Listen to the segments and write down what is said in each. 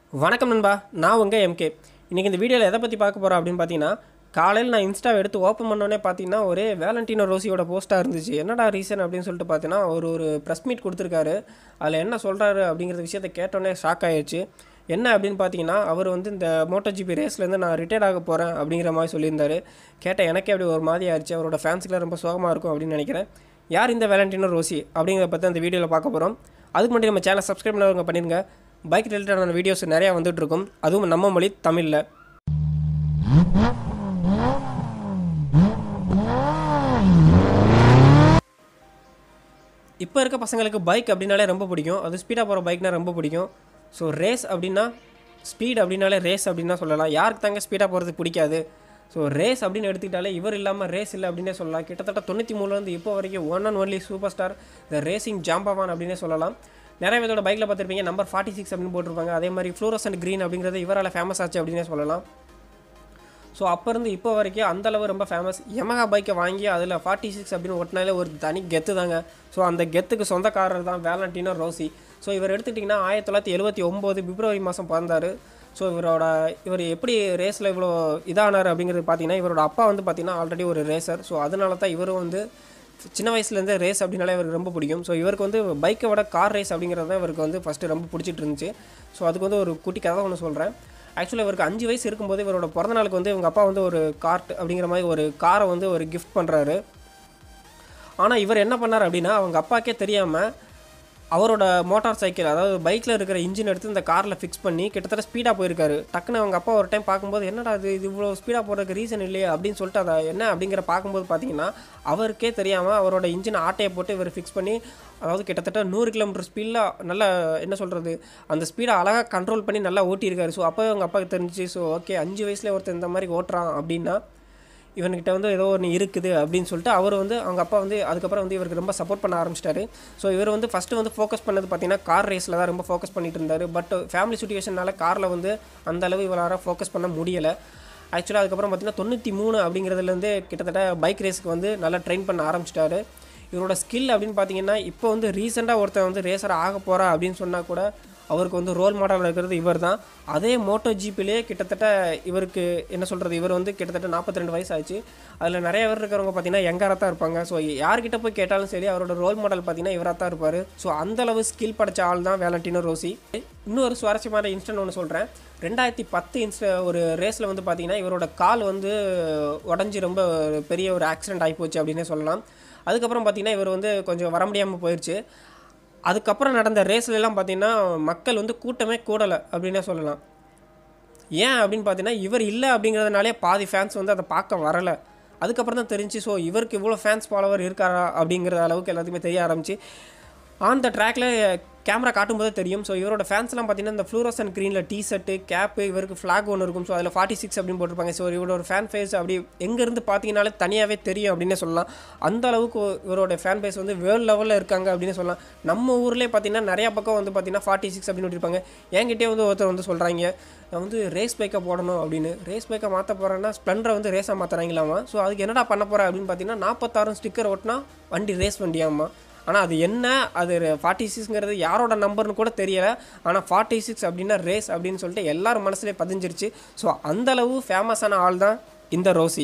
வணக்கம் நண்பா நான் உங்கள் எம்கே இன்றைக்கி இந்த வீடியோவில் எதை பற்றி பார்க்க போகிறோம் அப்படின்னு பார்த்தீங்கன்னா காலையில் நான் இன்ஸ்டா எடுத்து ஓப்பன் பண்ணோன்னே பார்த்தீங்கன்னா ஒரே வேலண்டினோ ரோசியோட போஸ்ட்டாக இருந்துச்சு என்னடா ரீசன் அப்படின்னு சொல்லிட்டு பார்த்தீங்கன்னா ஒரு ஒரு ப்ரெஸ் மீட் கொடுத்துருக்காரு அதில் என்ன சொல்கிறாரு அப்படிங்கிற விஷயத்தை கேட்டோன்னே ஷாக் ஆயிடுச்சு என்ன அப்படின்னு பார்த்தீங்கன்னா அவர் வந்து இந்த மோட்டோ ஜிபி ரேஸ்லேருந்து நான் ரிட்டையர்ட் ஆக போகிறேன் அப்படிங்கிற மாதிரி சொல்லியிருந்தாரு கேட்ட எனக்கே அப்படி ஒரு மாதிரி ஆயிடுச்சு அவரோட ஃபேன்ஸுக்குலாம் ரொம்ப சோகமாக இருக்கும் அப்படின்னு நினைக்கிறேன் யார் இந்த வேலண்டினோ ரோசி அப்படிங்கிறத பற்றி அந்த வீடியோவில் பார்க்க போகிறோம் அதுக்கு முன்னாடி நம்ம சேனல் சப்ஸ்கிரைப் பண்ணவங்க பண்ணிடுங்க பைக் ரிலேட்டடான வீடியோஸ் நிறையா வந்துட்டு இருக்கும் அதுவும் நம்ம மொழி தமிழில் இப்போ இருக்க பசங்களுக்கு பைக் அப்படின்னாலே ரொம்ப பிடிக்கும் அது ஸ்பீடாக போகிற பைக்னா ரொம்ப பிடிக்கும் ஸோ ரேஸ் அப்படின்னா ஸ்பீட் அப்படின்னாலே ரேஸ் அப்படின்னு தான் சொல்லலாம் யாருக்கு தாங்க ஸ்பீடாக போகிறது பிடிக்காது ஸோ ரேஸ் அப்படின்னு எடுத்துக்கிட்டாலே இவர் இல்லாமல் ரேஸ் இல்லை அப்படின்னே சொல்லலாம் கிட்டத்தட்ட தொண்ணூற்றி மூணுலேருந்து இப்போ வரைக்கும் one and only super star the racing ஜாம்பவான் அப்படின்னே சொல்லலாம் நிறைய பேரோட பைக்கில் பார்த்துருப்பீங்க நம்பர் ஃபார்ட்டி சிக்ஸ் அப்படின்னு போட்டிருப்பாங்க அதே மாதிரி ஃப்ளூரசன்ட் க்ரீன் அப்படிங்கிறது இவரால் ஃபேமஸ் ஆச்சு அப்படின்னே சொல்லலாம் ஸோ அப்போ இருந்து இப்போ வரைக்கும் அந்தளவு ரொம்ப ஃபேமஸ் யமஹா பைக்கை வாங்கி அதில் ஃபார்ட்டி சிக்ஸ் அப்படின்னு ஒட்டினாலே ஒரு தனி கெத்து தாங்க ஸோ அந்த கெத்துக்கு சொந்தக்காரர் தான் வேலண்டினோ ரோசி ஸோ இவர் எடுத்துக்கிட்டிங்கன்னா ஆயிரத்தி தொள்ளாயிரத்தி எழுபத்தி ஒம்பது பிப்ரவரி மாதம் பிறந்தார் ஸோ இவரோட இவர் எப்படி ரேஸில் இவ்வளோ இதானார் அப்படிங்கிறது பார்த்தீங்கன்னா இவரோட அப்பா வந்து பார்த்தீங்கன்னா ஆல்ரெடி ஒரு ரேசர் ஸோ அதனால தான் இவரும் வந்து சின்ன வயசுலேருந்தே ரேஸ் அப்படின்னாலே இவருக்கு ரொம்ப பிடிக்கும் ஸோ இவருக்கு வந்து பைக்கை விட கார் ரேஸ் அப்படிங்கிறது தான் இவருக்கு வந்து ஃபஸ்ட்டு ரொம்ப பிடிச்சிட்டு இருந்துச்சு ஸோ அதுக்கு வந்து ஒரு குட்டி கதை ஒன்று சொல்கிறேன் ஆக்சுவலாக இவருக்கு அஞ்சு வயசு இருக்கும்போது இவரோட பிறந்த நாளுக்கு வந்து இவங்க அப்பா வந்து ஒரு கார்ட் அப்படிங்கிற மாதிரி ஒரு காரை வந்து ஒரு கிஃப்ட் பண்ணுறாரு ஆனால் இவர் என்ன பண்ணார் அப்படின்னா அவங்க அப்பாக்கே தெரியாமல் அவரோட மோட்டார் சைக்கிள் அதாவது பைக்கில் இருக்கிற இன்ஜின் எடுத்து இந்த காரில் ஃபிக்ஸ் பண்ணி கிட்டத்தட்ட ஸ்பீடாக போயிருக்காரு டக்குன்னு அவங்க அப்பா ஒரு டைம் பார்க்கும்போது என்னடா இது இது இவ்வளோ ஸ்பீடாக போகிறதுக்கு ரீசன் இல்லையே அப்படின்னு சொல்லிட்டு அதை என்ன அப்படிங்கிற பார்க்கும்போது பார்த்தீங்கன்னா அவருக்கே தெரியாமல் அவரோட இன்ஜின் ஆட்டையை போட்டு இவர் ஃபிக்ஸ் பண்ணி அதாவது கிட்டத்தட்ட நூறு கிலோமீட்டர் ஸ்பீடில் நல்லா என்ன சொல்கிறது அந்த ஸ்பீடை அழகாக கண்ட்ரோல் பண்ணி நல்லா ஓட்டியிருக்காரு ஸோ அப்போ அவங்க அப்பாவுக்கு தெரிஞ்சிச்சு ஸோ ஓகே அஞ்சு வயசுல ஒருத்தர் இந்த மாதிரி ஓட்டுறான் அப்படின்னா இவன்கிட்ட வந்து ஏதோ ஒன்று இருக்குது அப்படின்னு சொல்லிட்டு அவர் வந்து அவங்க அப்பா வந்து அதுக்கப்புறம் வந்து இவருக்கு ரொம்ப சப்போர்ட் பண்ண ஆரம்பிச்சிட்டாரு ஸோ இவர் வந்து ஃபஸ்ட்டு வந்து ஃபோக்கஸ் பண்ணது பார்த்தீங்கன்னா கார் ரேஸில் தான் ரொம்ப ஃபோக்கஸ் பண்ணிட்டு இருந்தார் பட் ஃபேமிலி சுச்சுவேஷனால காரில் வந்து அந்த அளவு இவரால் ஃபோக்கஸ் பண்ண முடியலை ஆக்சுவலாக அதுக்கப்புறம் பார்த்தீங்கன்னா தொண்ணூற்றி மூணு அப்படிங்கிறதுலேருந்து கிட்டத்தட்ட பைக் ரேஸுக்கு வந்து நல்லா ட்ரெயின் பண்ண ஆரம்பிச்சிட்டாரு இவரோட ஸ்கில் அப்படின்னு பார்த்தீங்கன்னா இப்போ வந்து ரீசெண்டாக ஒருத்தன் வந்து ரேசர் ஆக போகிறா அப்படின்னு சொன்னால் கூட அவருக்கு வந்து ரோல் மாடல் இருக்கிறது இவர் தான் அதே மோட்டோ ஜிப்பிலே கிட்டத்தட்ட இவருக்கு என்ன சொல்கிறது இவர் வந்து கிட்டத்தட்ட நாற்பத்தி ரெண்டு வயசு ஆச்சு அதில் நிறைய பேர் இருக்கிறவங்க பார்த்தீங்கன்னா யங்காராக தான் இருப்பாங்க ஸோ யார்கிட்ட போய் கேட்டாலும் சரி அவரோட ரோல் மாடல் பார்த்தீங்கன்னா இவராக தான் இருப்பார் ஸோ அந்தளவு ஸ்கில் படைச்ச ஆள் தான் வேலண்டினோ ரோசி இன்னொரு சுவாரஸ்யமான இன்ஸ்டன்ட் ஒன்று சொல்கிறேன் ரெண்டாயிரத்தி பத்து இன்ஸ்ட ஒரு ரேஸில் வந்து பார்த்தீங்கன்னா இவரோட கால் வந்து உடஞ்சி ரொம்ப ஒரு பெரிய ஒரு ஆக்சிடென்ட் ஆகிப்போச்சு அப்படின்னே சொல்லலாம் அதுக்கப்புறம் பார்த்தீங்கன்னா இவர் வந்து கொஞ்சம் வர முடியாமல் போயிடுச்சு அதுக்கப்புறம் நடந்த ரேஸ்லலாம் பார்த்தீங்கன்னா மக்கள் வந்து கூட்டமே கூடலை அப்படின்னே சொல்லலாம் ஏன் அப்படின்னு பார்த்தீங்கன்னா இவர் இல்லை அப்படிங்கிறதுனாலே பாதி ஃபேன்ஸ் வந்து அதை பார்க்க வரலை அதுக்கப்புறம் தான் தெரிஞ்சு ஸோ இவருக்கு இவ்வளோ ஃபேன்ஸ் ஃபாலோவர் இருக்காரா அப்படிங்கிற அளவுக்கு எல்லாத்துக்குமே தெரிய ஆரம்பிச்சு ஆன் த ட்ராக்ல கேமரா காட்டும்போது தெரியும் ஸோ இவரோட ஃபேன்ஸ்லாம் பார்த்தீங்கன்னா இந்த ஃப்ளூரசன் க்ரீனில் டி ஷர்ட்டு கேப்பு இவருக்கு ஃப்ளாக் ஒன்று இருக்கும் ஸோ அதில் ஃபார்ட்டி சிக்ஸ் அப்படின்னு போட்டிருப்பாங்க ஸோ இவரோட ஒரு ஃபேன் ஃபேஸ் அப்படி எங்கேருந்து பார்த்தீங்கனாலே தனியாகவே தெரியும் அப்படின்னே சொல்லலாம் அந்த அளவுக்கு இவரோட ஃபேன் பேஸ் வந்து வேர்ல்டு லெவலில் இருக்காங்க அப்படின்னு சொல்லலாம் நம்ம ஊர்லேயே பார்த்தீங்கன்னா நிறையா பக்கம் வந்து பார்த்தீங்கன்னா ஃபார்ட்டி சிக்ஸ் அப்படின்னு விட்டுருப்பாங்க என்கிட்டே வந்து ஒருத்தர் வந்து சொல்கிறாங்க நான் வந்து ரேஸ் பைக்கை போடணும் அப்படின்னு ரேஸ் பைக்கை மாற்ற போகிறேன்னா ஸ்ப்ளெண்டரை வந்து ரேஸாக மாற்றுறாங்களாமா ஸோ அதுக்கு என்னடா பண்ண போகிறேன் அப்படின்னு பார்த்தீங்கன்னா நாற்பத்தாறு ஸ்டிக்கர் ஓட்டினா வண்டி ரேஸ் வண்டியாமா ஆனால் அது என்ன அது ஃபார்ட்டி சிக்ஸ்ங்கிறது யாரோட நம்பர்னு கூட தெரியலை ஆனால் ஃபார்ட்டி சிக்ஸ் அப்படின்னா ரேஸ் அப்படின்னு சொல்லிட்டு எல்லாரும் மனசுலேயே பதிஞ்சிருச்சு ஸோ அந்தளவு ஃபேமஸான ஆள் தான் இந்த ரோசி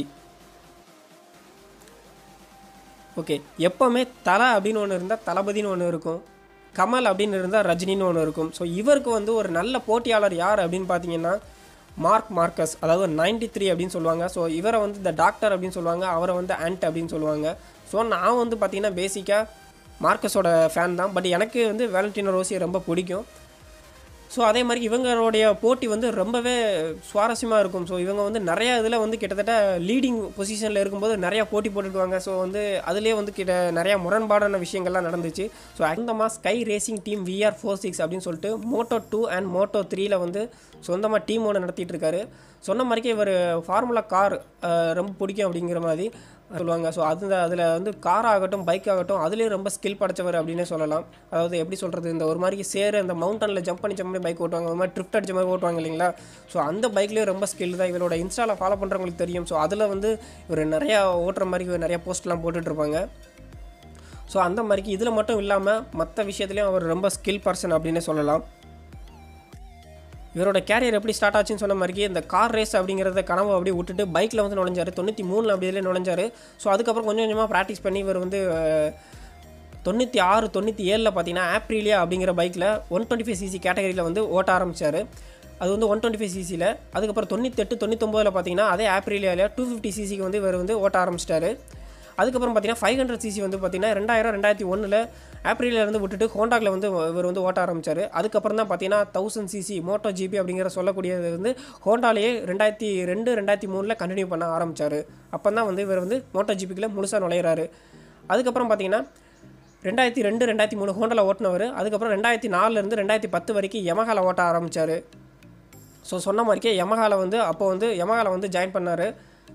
ஓகே எப்போவுமே தலை அப்படின்னு ஒன்று இருந்தால் தளபதினு ஒன்று இருக்கும் கமல் அப்படின்னு இருந்தால் ரஜினின்னு ஒன்று இருக்கும் ஸோ இவருக்கு வந்து ஒரு நல்ல போட்டியாளர் யார் அப்படின்னு பார்த்தீங்கன்னா மார்க் மார்க்கஸ் அதாவது நைன்டி த்ரீ அப்படின்னு சொல்லுவாங்க ஸோ இவரை வந்து இந்த டாக்டர் அப்படின்னு சொல்லுவாங்க அவரை வந்து ஆண்ட் அப்படின்னு சொல்லுவாங்க ஸோ நான் வந்து பார்த்தீங்கன்னா பேசிக்காக மார்க்கஸோட ஃபேன் தான் பட் எனக்கு வந்து வேலண்டினோ ரோசியை ரொம்ப பிடிக்கும் ஸோ அதே மாதிரி இவங்களுடைய போட்டி வந்து ரொம்பவே சுவாரஸ்யமாக இருக்கும் ஸோ இவங்க வந்து நிறைய இதில் வந்து கிட்டத்தட்ட லீடிங் பொசிஷனில் இருக்கும்போது நிறையா போட்டி போட்டுக்குவாங்க ஸோ வந்து அதுலேயே வந்து கிட்ட நிறையா முரண்பாடான விஷயங்கள்லாம் நடந்துச்சு ஸோ அந்த Sky racing team VR four six அப்படின்னு சொல்லிட்டு மோட்டோ டூ அண்ட் மோட்டோ த்ரீல வந்து சொந்தமாக டீம் ஒன்று நடத்திட்டு இருக்காரு சொன்ன மாதிரிக்கே இவர் ஃபார்முலா கார் ரொம்ப பிடிக்கும் அப்படிங்கிற மாதிரி சொல்லுவாங்க ஸோ அது அதில் வந்து கார் ஆகட்டும் பைக் ஆகட்டும் அதுலேயும் ரொம்ப ஸ்கில் படைச்சவர் அப்படின்னே சொல்லலாம் அதாவது எப்படி சொல்கிறது இந்த ஒரு மாதிரி சேரு அந்த மவுண்டனில் ஜம்ப் பண்ணி ஜம்ப் பண்ணி பைக் ஓட்டுவாங்க ஒரு மாதிரி ட்ரிஃப்ட் அடிச்ச மாதிரி ஓட்டுவாங்க இல்லைங்களா ஸோ அந்த பைக்லேயும் ரொம்ப ஸ்கில் தான் இவரோட இன்ஸ்டாவில் ஃபாலோ பண்ணுறவங்களுக்கு தெரியும் ஸோ அதில் வந்து இவர் நிறையா ஓட்டுற மாதிரி இவர் நிறையா போஸ்ட்லாம் போட்டுட்ருப்பாங்க ஸோ அந்த மாதிரிக்கு இதில் மட்டும் இல்லாமல் மற்ற விஷயத்துலையும் அவர் ரொம்ப ஸ்கில் பர்சன் அப்படின்னே சொல்லலாம் இவரோட கேரியர் எப்படி ஸ்டார்ட் ஆச்சுன்னு சொன்ன மாதிரி இந்த கார் ரேஸ் அப்படிங்கிறத கனவு அப்படியே விட்டுட்டு பைக்கில் வந்து நுழைஞ்சார் தொண்ணூற்றி மூணில் அப்படி இதில் நுழைஞ்சார் ஸோ அதுக்கப்புறம் கொஞ்சம் கொஞ்சமாக ப்ராக்டிஸ் பண்ணி இவர் வந்து அஹ், தொண்ணூற்றி ஆறு தொண்ணூற்றி ஏழில் பார்த்தீங்கன்னா ஆப்ரிலியா அப்படிங்கிற பைக்கில் ஒன் டுவெண்ட்டி ஃபைவ் சிசி கேட்டகரியில் வந்து ஓட்ட ஆரம்பித்தார் அது வந்து ஒன் டுவெண்ட்டி ஃபைவ் சிசியில் அதுக்கப்புறம் தொண்ணூத்தெட்டு தொண்ணூத்தொம்போதில் பார்த்தீங்கன்னா அதே ஆப்ரிலியாவில் டூ ஃபிஃப்டி சிசிக்கு வந்து இவர் வந்து ஓட்ட ஆரம்பிச்சிட்டாரு அதுக்கப்புறம் பார்த்தீங்கன்னா ஃபைவ் ஹண்ட்ரட் சிசி வந்து பார்த்தீங்கன்னா ரெண்டாயிரம் ரெண்டாயிரத்தி ஒன்றில் ஆப்ரிலில் இருந்து விட்டுட்டு ஹோண்டாக்கில் வந்து இவர் வந்து ஓட்ட ஆரம்பிச்சார் அதுக்கப்புறம் தான் பார்த்தீங்கன்னா தௌசண்ட் சிசி மோட்டோ ஜிபி அப்படிங்கிற சொல்லக்கூடியது வந்து ஹோண்டாலேயே ரெண்டாயிரத்தி ரெண்டு ரெண்டாயிரத்தி மூணில் கண்டினியூ பண்ண ஆரம்பித்தார் அப்போ தான் வந்து இவர் வந்து மோட்டோ ஜிபிக்குள்ளே முழுசாக நுழையிறாரு அதுக்கப்புறம் பார்த்தீங்கன்னா ரெண்டாயிரத்தி ரெண்டு ரெண்டாயிரத்தி மூணு ஹோண்டாவில் ஓட்டினவர் அதுக்கப்புறம் ரெண்டாயிரத்தி நாலுலேருந்து ரெண்டாயிரத்தி பத்து வரைக்கும் யமகால ஓட்ட ஆரம்பித்தார் ஸோ சொன்ன மாதிரிக்கே யமகால வந்து அப்போ வந்து யமகால வந்து ஜாயின் பண்ணார்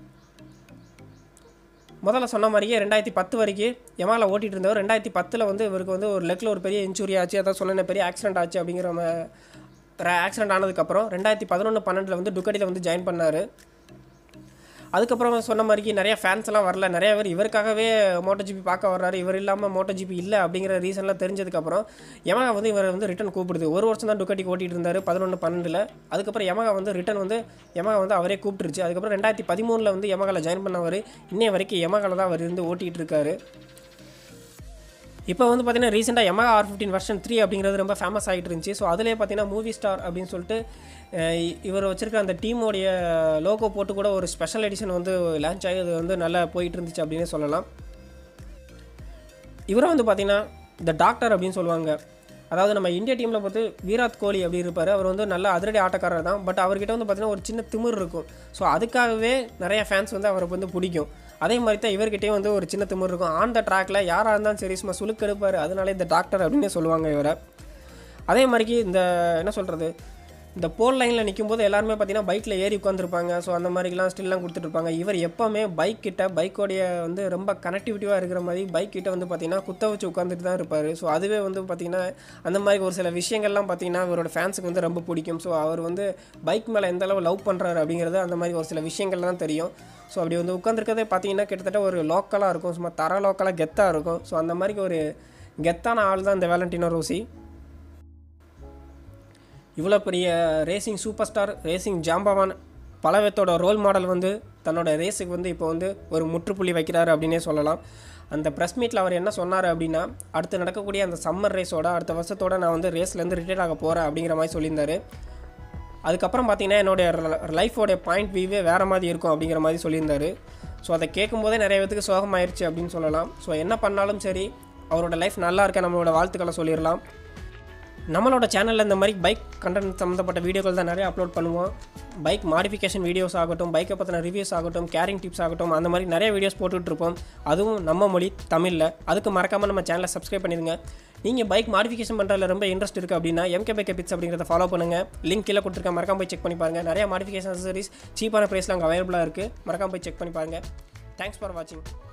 முதல்ல சொன்ன மாதிரியே ரெண்டாயிரத்தி பத்து வரைக்கும் யமால ஓட்டிகிட்டு இருந்தவர் ரெண்டாயிரத்தி பத்தில் வந்து இவருக்கு வந்து ஒரு லெக்கில் ஒரு பெரிய இன்ஜுரி ஆச்சு அதான் சொன்னேன் பெரிய ஆக்சிடென்ட் ஆச்சு அப்படிங்கிற ஆக்சிடென்ட் ஆனதுக்கப்புறம் ரெண்டாயிரத்தி பதினொன்று பன்னெண்டில் வந்து டுக்கடியில் வந்து ஜாயின் பண்ணார் அதுக்கப்புறம் சொன்ன மாதிரிக்கு நிறைய ஃபேன்ஸ் எல்லாம் வரல நிறைய பேர் இவருக்காகவே மோட்டோ ஜிபி பார்க்க வர்றாரு இவர் இல்லாமல் மோட்டோ ஜிபி இல்லை அப்படிங்கிற ரீசன்லாம் தெரிஞ்சதுக்கப்புறம் யமகா வந்து இவர் வந்து ரிட்டன் கூப்பிடுது ஒரு வருஷம் தான் டுக்கட்டி ஓட்டிட்டு இருந்தார் பதினொன்று பன்னெண்டில் அதுக்கப்புறம் யமகா வந்து ரிட்டன் வந்து யமகா வந்து அவரே கூப்பிட்டுருச்சு அதுக்கப்புறம் ரெண்டாயிரத்தி பதிமூணில் வந்து யமகாவில் ஜாயின் பண்ணவர் இன்னைய வரைக்கும் யமகாவில் தான் அவர் இருந்து ஓட்டிகிட்டு இருக்காரு இப்போ வந்து பார்த்தீங்கன்னா ரீசெண்டாக Yamaha R fifteen version three அப்படிங்கிறது ரொம்ப ஃபேமஸ் ஆகிட்டு இருந்துச்சு ஸோ அதிலே பார்த்தீங்கன்னா மூவி ஸ்டார் அப்படின்னு சொல்லிட்டு அஹ், இ- இவர் வச்சிருக்க அந்த டீமோடைய லோகோ போட்டு கூட ஒரு ஸ்பெஷல் எடிஷன் வந்து லான்ச் ஆகி அது வந்து நல்லா போயிட்டு இருந்துச்சு அப்படின்னே சொல்லலாம் இவரை வந்து பார்த்தீங்கன்னா இந்த டாக்டர் அப்படின்னு சொல்லுவாங்க அதாவது நம்ம இந்தியா டீமில் பார்த்து விராட் கோலி அப்படி இருப்பார் அவர் வந்து நல்ல அதிரடி ஆட்டக்காரர் தான் பட் அவர்கிட்ட வந்து பார்த்தீங்கன்னா ஒரு சின்ன திமிர் இருக்கும் ஸோ அதுக்காகவே நிறைய ஃபேன்ஸ் வந்து அவருக்கு வந்து பிடிக்கும் அதே மாதிரி தான் இவர்கிட்டயும் வந்து ஒரு சின்ன திமிர் இருக்கும் ஆன் த ட்ராக்ல யாராக இருந்தாலும் சரி சும்மா சுழுக்கு எடுப்பார் அதனால இந்த டாக்டர் அப்படின்னு சொல்லுவாங்க இவரை அதே மாதிரிக்கு இந்த என்ன சொல்கிறது இந்த போல் லைனில் நிற்கும்போது எல்லாருமே பார்த்தீங்கன்னா பைக்கில் ஏறி உட்காந்துருப்பாங்க ஸோ அந்த மாதிரிலாம் ஸ்டில்லாம் கொடுத்துட்ருப்பாங்க இவர் எப்போவுமே பைக் கிட்ட பைக்கோடைய வந்து ரொம்ப கனெக்டிவிட்டியாக இருக்கிற மாதிரி பைக் கிட்ட வந்து பார்த்தீங்கன்னா குத்த வச்சு உட்காந்துட்டு தான் இருப்பார் ஸோ அதுவே வந்து பார்த்தீங்கன்னா அந்த மாதிரி ஒரு சில விஷயங்கள்லாம் பார்த்தீங்கன்னா அவரோட ஃபேன்ஸுக்கு வந்து ரொம்ப பிடிக்கும் ஸோ அவர் வந்து பைக் மேலே எந்த அளவு லவ் பண்ணுறாரு அப்படிங்கிறது அந்த மாதிரி ஒரு சில விஷயங்கள் தான் தெரியும் ஸோ அப்படி வந்து உட்காந்துருக்கதே பார்த்தீங்கன்னா கிட்டத்தட்ட ஒரு லோக்கலாக இருக்கும் சும்மா தர லோக்கலாக கெத்தாக இருக்கும் ஸோ அந்த மாதிரி ஒரு கெத்தான ஆள் தான் இந்த வேலண்டினோ ரோசி இவ்வளோ பெரிய ரேசிங் சூப்பர் ஸ்டார் ரேசிங் ஜாம்பவான் பலவத்தோட ரோல் மாடல் வந்து தன்னோட ரேஸுக்கு வந்து இப்போ வந்து ஒரு முற்றுப்புள்ளி வைக்கிறாரு அப்படின்னே சொல்லலாம் அந்த ப்ரெஸ் மீட்டில் அவர் என்ன சொன்னார் அப்படின்னா அடுத்து நடக்கக்கூடிய அந்த சம்மர் ரேஸோட அடுத்த வருஷத்தோட நான் வந்து ரேஸ்லேருந்து ரிட்டையர் ஆக போகிறேன் அப்படிங்கிற மாதிரி சொல்லியிருந்தாரு அதுக்கப்புறம் பார்த்தீங்கன்னா என்னுடைய லைஃபோடைய பாயிண்ட் வியூவே வேறு மாதிரி இருக்கும் அப்படிங்கிற மாதிரி சொல்லியிருந்தாரு ஸோ அதை கேட்கும்போதே நிறைய பேத்துக்கு சோகமாயிருச்சு அப்படின்னு சொல்லலாம் ஸோ என்ன பண்ணாலும் சரி அவரோட லைஃப் நல்லா இருக்க நம்மளோட வாழ்த்துக்களை சொல்லிடலாம் நம்மளோட சேனலில் இந்த மாதிரி பைக் கண்டென்ட் சம்மந்தப்பட்ட வீடியோக்கள் தான் நிறைய அப்லோட் பண்ணுவோம் பைக் மாடிஃபிகேஷன் வீடியோஸ் ஆகட்டும் பைக்கை பற்றின ரிவ்யூஸ் ஆகட்டும் கேரிங் டிப்ஸ் ஆகட்டும் அந்த மாதிரி நிறைய வீடியோஸ் போட்டுட்டு இருப்போம் அதுவும் நம்ம மொழி தமிழில் அதுக்கு மறக்காமல் நம்ம சேனலை சப்ஸ்கிரைப் பண்ணிடுங்க நீங்கள் பைக் மாடிஃபிகேஷன் பண்ணுறதுல ரொம்ப இன்ட்ரெஸ்ட் இருக்குது அப்படின்னா எம்கே பைக் பிட்ஸ் அப்படிங்கிறத ஃபாலோ பண்ணுங்கள் லிங்க் கீழே கொடுத்துருக்கேன் மறக்காம போய் செக் பண்ணி பாருங்கள் நிறைய மாடிஃபிகேஷன் அசசரிஸ் சீப்பான ப்ரைஸில் அங்கே அவைலபிளாக இருக்குது மறக்காம போய் செக் பண்ணி பாருங்கள் தேங்க்ஸ் ஃபார் வாட்சிங்